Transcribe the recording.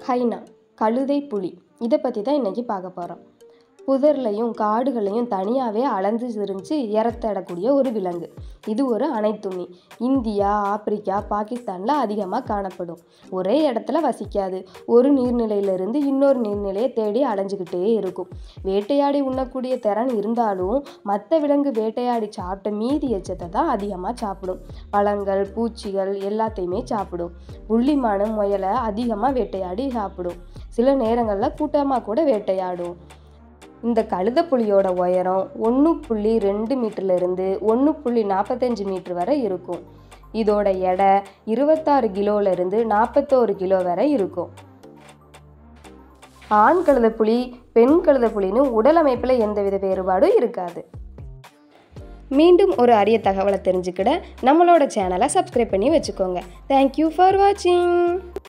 ஹைனா கழுதை புலி இதை பற்றி தான் இன்றைக்கி பார்க்க போகிறோம் புதர்லையும் காடுகளையும் தனியாகவே அலைஞ்சு திரிஞ்சு இறத்தடக்கூடிய ஒரு விலங்கு இது ஒரு அனைத்துண்ணி இந்தியா ஆப்பிரிக்கா பாகிஸ்தானில் அதிகமாக காணப்படும் ஒரே இடத்துல வசிக்காது ஒரு நீர்நிலையிலிருந்து இன்னொரு நீர்நிலையை தேடி அலைஞ்சிக்கிட்டே இருக்கும் வேட்டையாடி உண்ணக்கூடிய திறன் இருந்தாலும் மற்ற விலங்கு வேட்டையாடி சாப்பிட்ட மீதி எச்சத்தை தான் அதிகமாக சாப்பிடும் பழங்கள் பூச்சிகள் எல்லாத்தையுமே சாப்பிடும் புள்ளிமானு முயலை அதிகமாக வேட்டையாடி சாப்பிடும் சில நேரங்களில் கூட்டமாக கூட வேட்டையாடும் இந்த கழுத புலியோட உயரம் ஒன்று புள்ளி ரெண்டு மீட்டர்லேருந்து ஒன்று புள்ளி நாற்பத்தஞ்சு மீட்டர் வரை இருக்கும் இதோட எடை இருபத்தாறு கிலோலேருந்து நாற்பத்தோரு கிலோ வரை இருக்கும் ஆண் கழுத புலி பெண் கழுத புலின்னு உடல் அமைப்பில் எந்தவித வேறுபாடும் இருக்காது மீண்டும் ஒரு அரிய தகவலை தெரிஞ்சுக்கிட நம்மளோட சேனலை சப்ஸ்கிரைப் பண்ணி வச்சுக்கோங்க தேங்க்யூ ஃபார் வாட்சிங்